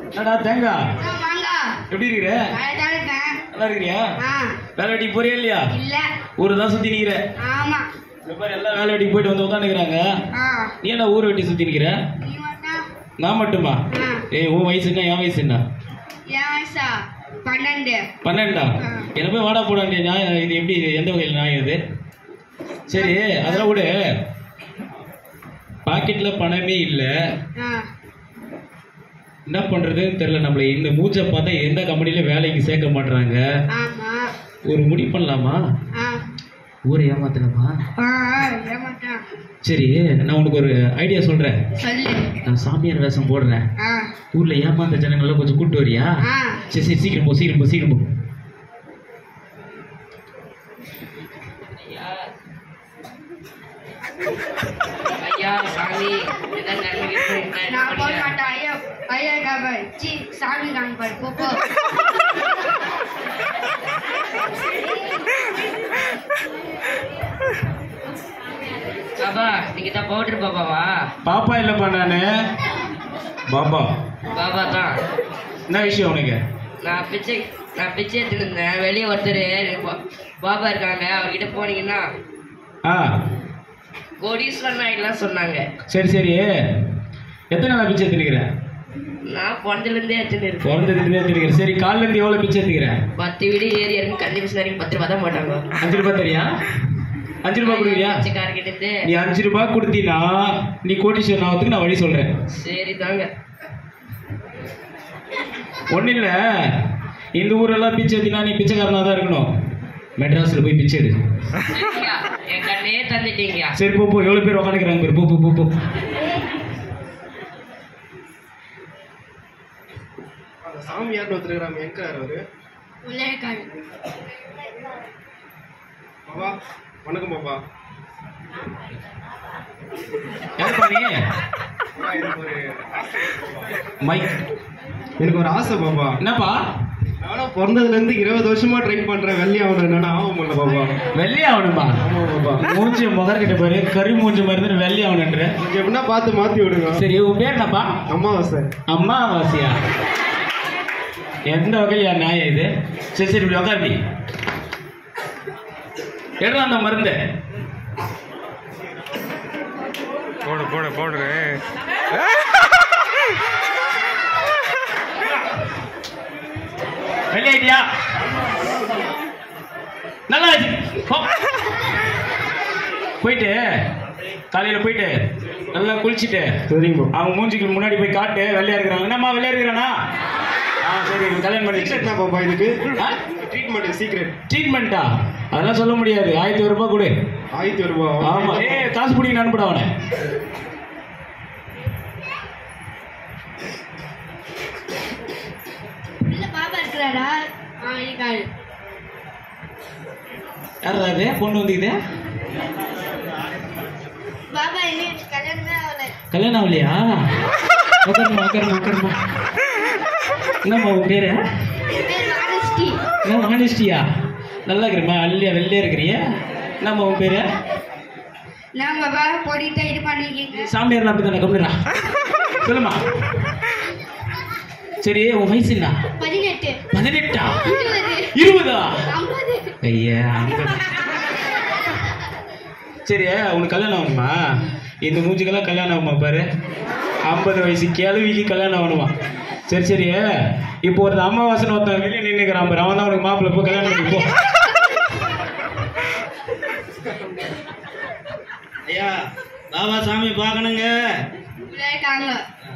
என்னடா தேங்காய் வாங்க எப்படி இருக்கிற அழகா இருக்கேன் நல்லா இருக்கிறியா ஆ வேலை வெட்டிக்கு போறியா இல்லையா இல்ல ஊரை தான் சுத்தி நிக்கிற ஆமா இந்த மாதிரி எல்லாம் வேலை வெட்டிக்கு போயிட்டு வந்து உட்காந்துக்கிறாங்க ஆ நீ என்ன ஊரை வெட்டி சுத்தி நிக்கிற நீ மட்டும் நான் மட்டுமா ஆ ஏய் உன் வயசு என்ன என் வயசு என்ன என் வயசா பன்னெண்டு பன்னெண்டா ஆ. என்ன போய் வாடா போட வேண்டிய நியாயம் இது எப்படி இது எந்த வகையில் நியாயம் இது சரி அதெல்லாம் விடு பாக்கெட்ல பணமே இல்லை ஆ என்ன பண்றதுன்னு தெரியல நம்மள இந்த மூச்சை பார்த்தா எந்த கம்பெனில வேலைக்கு சேர்க்க மாட்றாங்க ஆமா ஒரு முடிவு பண்ணலாமா ஆ ஊரை ஏமாத்தலாமா ஆ ஏமாட்டான் சரி நான் உனக்கு ஒரு ஐடியா சொல்றேன் சொல்லு நான் சாமியார் வேஷம் போடுறேன் ஆ ஊர்ல ஏமாந்த ஜனங்களை கொஞ்சம் கூட்டு வரியா ஆ சரி சரி சீக்கிரம் போ சீக்கிரம் போ சீக்கிரம் போ ஐயா சாமி இதான் நன்மைக்கு நான் போக மாட்டேன் ஐயா ஐயா காப்பார் சி சாமி காமிப்பார் போ போ பாபா நீங்க தான் பவுடர் பாபாவா பாப்பா இல்லப்பா நானு பாபா பாபா தான் என்ன விஷயம் உனக்கு நான் பிச்சை நான் பிச்சை எடுத்துட்டு இருந்தேன் வெளியே ஒருத்தர் பா- பாபா இருக்காங்க அவர்கிட்ட போனீங்கன்னா ஆ கோடீஸ்வரன் ஆயிடலாம் சொன்னாங்க சரி சரி எத்தனை நாளா பிச்சை எடுத்துக்கிறேன் நான் பிறந்ததுலேருந்தே எடுத்துட்டு இருக்கேன் பிறந்ததுலேருந்தே எடுத்துக்கிறேன் சரி கால்ல இருந்து எவ்வளோ பிச்சை எடுத்துக்கிறேன் பத்து வீடு ஏறி இறங்கி கல்வி மிஷின் வரைக்கும் பத்து ரூபா தான் போட்டாங்க அஞ்சு ரூபாய் தெரியா அஞ்சு ரூபாய் கொடுக்குறியா பிச்சைக்காரர்கிட்ட இருந்து நீ அஞ்சு ரூபாய் கொடுத்தீன்னா நீ கோட்டீஸ்வரன் ஆகிறதுக்கு நான் வழி சொல்றேன் சரி தாங்க ஒன்றும் இல்லை இந்த ஊரெல்லாம் பிச்சை எடுத்தினா நீ பிச்சைக்காரனாக தான் இருக்கணும் மெட்ராஸில் போய் பிச்சை எடு சரியா என் கண்ணே தந்துட்டீங்க சரி போ போ எவ்வளோ பேர் உக்காந்துக்கிறாங்க பேர் போ போ போ போ அந்த சாமியார்னு ஒருத்தர் இருக்கிறாங்க எங்க அவரு உள்ளே காடு பாபா வணக்கம் பாபா யாருப்பா நீ பாபா, எனக்கு ஒரு மைக் எனக்கு ஒரு ஆசை பாபா என்னப்பா நானும் பிறந்ததுல இருந்து இருபது வருஷமா ட்ரை பண்றேன் வெள்ளி ஆகணும் என்னன்னா ஆக முடியல பாபா வெள்ளை ஆகணுமா ஆமா பாபா மூஞ்சி முதற்கிட்ட பாரு கறி மூஞ்சி மாதிரி வெள்ளை ஆகணுன்ற கொஞ்சம் எப்படின்னா பார்த்து மாத்தி விடுங்க சரி உன் பேர் என்னப்பா அம்மாவாசை அம்மாவாசியா எந்த வகையில நியாயம் இது சரி சரி இப்படி உட்காருடி எடுறா அந்த மருந்து போடு போடு போடு வெளியாயிட்டியா நல்லா ஆச்சு போ. போயிட்டு காலையில போயிட்டு நல்லா குளிச்சுட்டு சரிங்க பாபா அவங்க மூஞ்சிக்கு முன்னாடி போய் காட்டு வெள்ளையா இருக்கிறாங்க என்னம்மா வெள்ளையா இருக்கிறானா ஆ சரி கல்யாணம் பண்ணி சீக்ரெட் என்ன பாபா இதுக்கு ஆ? ட்ரீட்மெண்ட் சீக்ரெட் ட்ரீட்மெண்ட்டா அதெல்லாம் சொல்ல முடியாது ஆயிரத்தி ஒரு ரூபாய் கொடு ஆயிரத்தி ஒரு ரூபா ஆமா ஏ காசு பிடிக்க அனுப்பிட அவனை உள்ள பாப்பா இருக்கிறாரா ஆ இருக்காரு யாரா அது பொண்ணு வந்துக்குது பாபா இன்னும் கல்யாணமே ஆகல கல்யாணம் ஆகலையா உட்காருமா உட்காருமா உட்காருமா என்னம்மா உன் பேரு பேர் வானஸ்டி என்ன வாணிஸ்டியா நல்லா இருக்கிறமா அல்லையா வெள்ளையா இருக்கிறியா என்னம்மா உன் பேரு நான் பாபா போட்டுட்டு இது பண்ணிக்கிங்க சாமியார் அப்படி தானே கம்மிடா சொல்லுமா சரி உன் வயசு என்ன பதினெட்டு பதினெட்டா இருபது இருபதா ஐம்பது ஐயா ஐம்பது. சரி உனக்கு கல்யாணம் ஆகணுமா இந்த மூஞ்சிக்கெல்லாம் கல்யாணம் ஆகுமா பாரு ஐம்பது வயசு கேள்விக்கு கல்யாணம் ஆகணுமா சரி சரி இப்போ ஒரு அமாவாசை ஒருத்தன் வெளியே நின்றுக்கிறான் பாரு அவன் தான் உனக்கு மாப்பிள்ளை போ கல்யாணம் பண்ணி போ ஐயா பாபா சாமி பார்க்கணுங்க உள்ள இருக்காங்க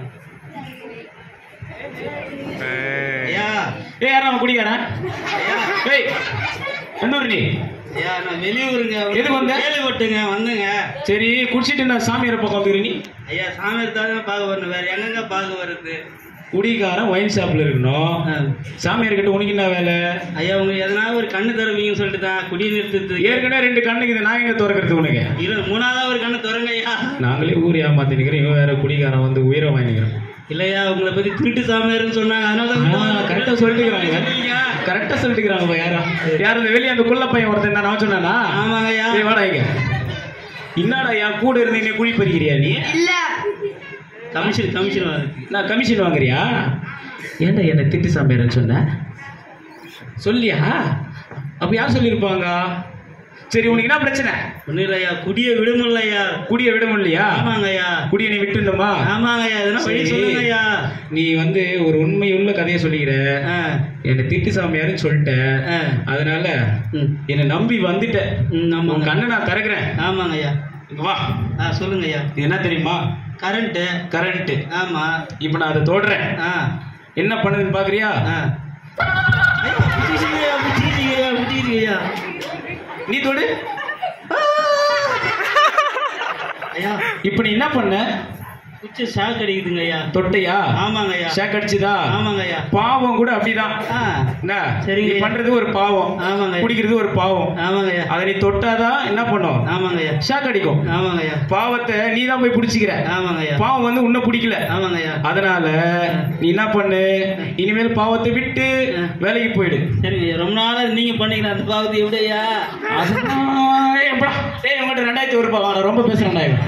ஐயா ஏய் யாரா அவன் குடிக்காரன் ஏய் என்ன நீ ஐயா நான் வெளியூருங்க எதுக்கு வந்த? கேள்விப்பட்டுங்க வந்துங்க சரி குடிச்சிட்டு நான் சாமியாரை பக்கம் வந்துரு நீ ஐயா சாமி இருந்தால் தான் பார்க்க வரணும் வேற எங்கெங்க பார்க்க வருது குடிக்காரன் ஒயின் ஷாப்ல இருக்கணும் ஆ. சாமியார் கிட்ட உனக்கு என்ன வேலை ஐயா உங்களுக்கு எதனா ஒரு கண்ணு தருவீங்கன்னு சொல்லிட்டு தான் குடி நிறுத்தத்துக்கு ஏற்கனவே ரெண்டு கண்ணுக்கு இது நான் எங்க திறக்கிறது உனக்கு இரு மூணாவதா ஒரு கண்ணு திறங்க ஐயா நாங்களே ஊர் ஏமாத்தி நிக்கிறோம் இவன் வேற குடிகாரன் வந்து உயிரை வாங்கிக்கிறோம் இல்லையா உங்களை பத்தி திருட்டு சாமியாருன்னு சொன்னாங்க அதனால தான் கரெக்டா சொல்லிட்டுக்கிறாங்க சொன்னீங்க. கரெக்டா சொல்லிட்டுக்கிறாங்க யாரா யார் இந்த வெளியே அந்த குள்ள பையன் ஒருத்தன் தான் நான் சொன்னானா ஆமாங்க ஐயா ஏய், வாடா இங்க என்னடா என் கூட இருந்து என்ன குழி பறிக்கிறியா நீ இல்ல கமிஷன் கமிஷன் இருக்கு நான் கமிஷன் வாங்குறியா ஏன்டா என்னை திட்டு சாமியார்னு சொன்ன சொல்லியா அப்ப யார் சொல்லியிருப்பாங்க சரி உனக்கு என்ன பிரச்சனை ஒன்றும் இல்லையா குடியை விட முடியலையா குடிய விட முடியலையா ஆமாங்கய்யா குடிய நீ விட்டுணுமா ஆமாங்கய்யா எதனா வழி சரி. சொல்லுங்கய்யா நீ வந்து ஒரு உண்மையுள்ள கதையை சொல்லிக்கிற ஆ என்னை திட்டு சாமியாருன்னு சொல்லிட்ட ஆ அதனால ம் என்னை நம்பி வந்துட்ட ம் உன் ஆமாங்க கண்ணை நான் திறக்கிறேன் ஆமாங்கய்யா இங்க வா ஆ சொல்லுங்கய்யா இது என்ன தெரியுமா கரண்ட்டு கரண்ட் ஆமா இப்போ நான் அதை தொடுறேன் ஆ என்ன பண்ணுதுன்னு பாக்குறியா ஆ ஐயா புடிச்சிக்கிங்கய்யா புடிச்சிக்கிங்கய்யா புடிச்சிக்கிங்கய்யா நீ தொடு ஐயா இப்போ நீ என்ன பண்ண குச்சி ஷாக் அடிக்குதுங்கய்யா தொட்டையா ஆமாங்கய்யா ஷாக் அடிச்சுதா ஆமாங்கய்யா பாவம் கூட அப்படிதான் ஆ என்ன சரிங்க. நீ பண்றது ஒரு பாவம் ஆமாங்க. குடிக்கிறது ஒரு பாவம் ஆமாங்கய்யா அதை நீ தொட்டாதான் என்ன பண்ணும் ஆமாங்கய்யா ஷாக் அடிக்கும் ஆமாங்கய்யா பாவத்தை நீ தான் போய் பிடிச்சிக்கிற ஆமாங்கய்யா பாவம் வந்து உன்னை பிடிக்கல ஆமாங்கய்யா அதனால நீ என்ன பண்ணு இனிமேல் பாவத்தை விட்டு வேலைக்கு போயிடு சரிங்கய்யா ரொம்ப நாளா நீங்க பண்ணிக்கிற அந்த பாவத்தை எப்படியா அதுதான் ஏய், எப்படா? ஏய், உங்கள்ட்ட ரெண்டாயிரத்தி ஒரு ரூபாய் ரொம்ப பேசுறேன்டா இவன்.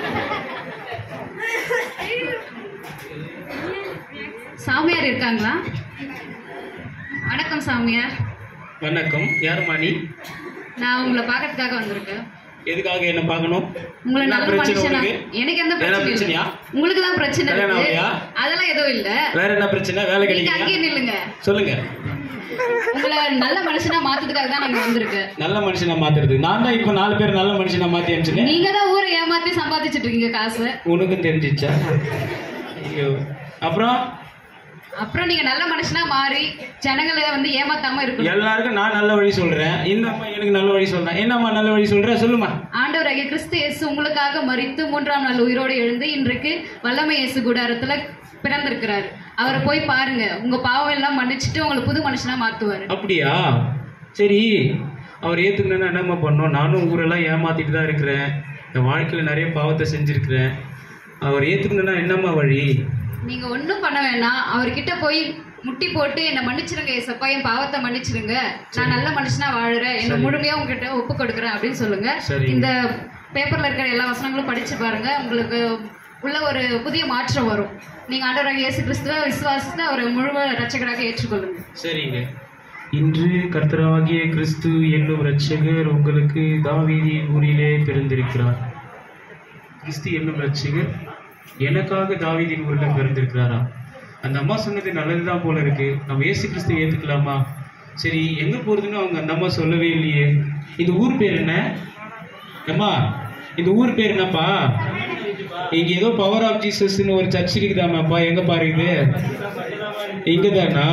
சாமியார் இருக்காங்களா வணக்கம் சாமியார் வணக்கம் யாரும்மா நீ நான் உங்களை பார்க்கறதுக்காக வந்திருக்கேன் எதுக்காக என்ன பார்க்கணும் உங்களை என்ன நல்ல பிரச்சனை மனுஷனா உனக்கு எனக்கு எந்த வேற பிரச்சனையும் பிரச்சனையா? இல்லை உங்களுக்கு தான் பிரச்சனை கல்யாணம் இருக்கு ஆகலையா? அதெல்லாம் எதுவும் இல்ல வேற என்ன பிரச்சனை வேலை நீங்க அங்கேயே கிடைக்கல நில்லுங்க சொல்லுங்க உங்களை நல்ல மனுஷனா மாத்துறதுக்காக தான் நாங்க வந்திருக்கேன் நல்ல மனுஷனா மாத்துறது நான் தான் இப்ப நாலு பேர் நல்ல மனுஷனா மாத்தி அனுப்பிச்சேன் நீங்க தான் ஊரை ஏமாத்தி சம்பாதிச்சிட்டு இருக்கீங்க காசு உனக்கும் தெரிஞ்சிச்சா ஐயோ அப்புறம் அப்புறம் நீங்க நல்ல மனுஷனா மாறி ஜனங்களை வந்து ஏமாத்தாம இருக்கணும் எல்லாருக்கும் நான் நல்ல வழி சொல்றேன் இந்த அம்மா எனக்கு நல்ல வழி சொல்றேன் என்னம்மா நல்ல வழி சொல்ற சொல்லுமா ஆண்டவராகிய கிறிஸ்து இயேசு உங்களுக்காக மரித்து மூன்றாம் நாள் உயிரோடு எழுந்து இன்றைக்கு வல்லமை இயேசு கூடாரத்துல பிறந்திருக்கிறாரு அவரை போய் பாருங்க உங்க பாவம் எல்லாம் மன்னிச்சுட்டு உங்களை புது மனுஷனா மாத்துவாரு அப்படியா சரி அவர் ஏத்துக்கணும்னா என்னம்மா பண்ணோம் நானும் ஊரெல்லாம் ஏமாத்திட்டு தான் இருக்கிறேன் என் வாழ்க்கையில நிறைய பாவத்தை செஞ்சிருக்கிறேன் அவர் ஏத்துக்கணும்னா என்னம்மா வழி நீங்க ஒண்ணும் பண்ண வேணாம் அவர்கிட்ட போய் முட்டி போட்டு என்னை மன்னிச்சிருங்க ஏசப்பா என் பாவத்தை மன்னிச்சிருங்க நான் நல்ல மனுஷனா வாழுறேன் என்ன முழுமையா உங்ககிட்ட ஒப்பு கொடுக்குறேன் அப்படின்னு சொல்லுங்க சரி. இந்த பேப்பர்ல இருக்கிற எல்லா வசனங்களும் படிச்சு பாருங்க உங்களுக்கு உள்ள ஒரு புதிய மாற்றம் வரும் நீங்க ஆண்டவராக இயேசு கிறிஸ்துவ விசுவாசத்தை அவரை முழு ரட்சகராக ஏற்றுக்கொள்ளுங்க சரிங்க இன்று கர்த்தராகிய கிறிஸ்து என்னும் இரட்சகர் உங்களுக்கு தாவீதி ஊரிலே பிறந்திருக்கிறார் கிறிஸ்து என்னும் இரட்சகர் எனக்காக தாவீதின் ஊரில் பிறந்திருக்கிறாரா அந்த அம்மா சொன்னது நல்லதுதான் போல இருக்கு நம்ம இயேசு கிறிஸ்து ஏத்துக்கலாமா சரி எங்க போறதுன்னு அவங்க அந்த அம்மா சொல்லவே இல்லையே இந்த ஊர் பேர் என்ன அம்மா இந்த ஊர் பேர் என்னப்பா இங்க ஏதோ பவர் ஆஃப் ஜீசஸ்னு ஒரு சர்ச் இருக்குதாமாப்பா எங்க பாருங்க இங்க தானா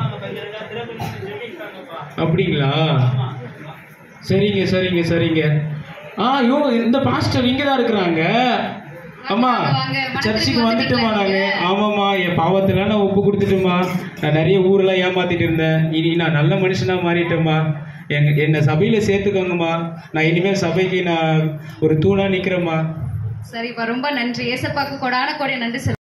அப்படிங்களா சரிங்க சரிங்க சரிங்க ஆ யோ இந்த பாஸ்டர் இங்க தான் இருக்கிறாங்க அம்மா வாங்க, வாங்க. மனசுக்கு சர்ச்சுக்கு வந்துட்டோமா நாங்க வந்துட்டீங்களா ஆமாம்மா என் பாவத்தெல்லாம் நான் ஒப்பு கொடுத்துட்டேம்மா நான் நிறைய ஊரெல்லாம் ஏமாத்திட்டு இருந்தேன் இனி நான் நல்ல மனுஷனா மாறிட்டேம்மா எங்க என்னை சபையில சேர்த்துக்கோங்கம்மா நான் இனிமேல் சபைக்கு நான் ஒரு தூணா நிக்கிறேம்மா சரிப்பா ரொம்ப நன்றி ஏசப்பாக்கு கொடான கொடை நன்றி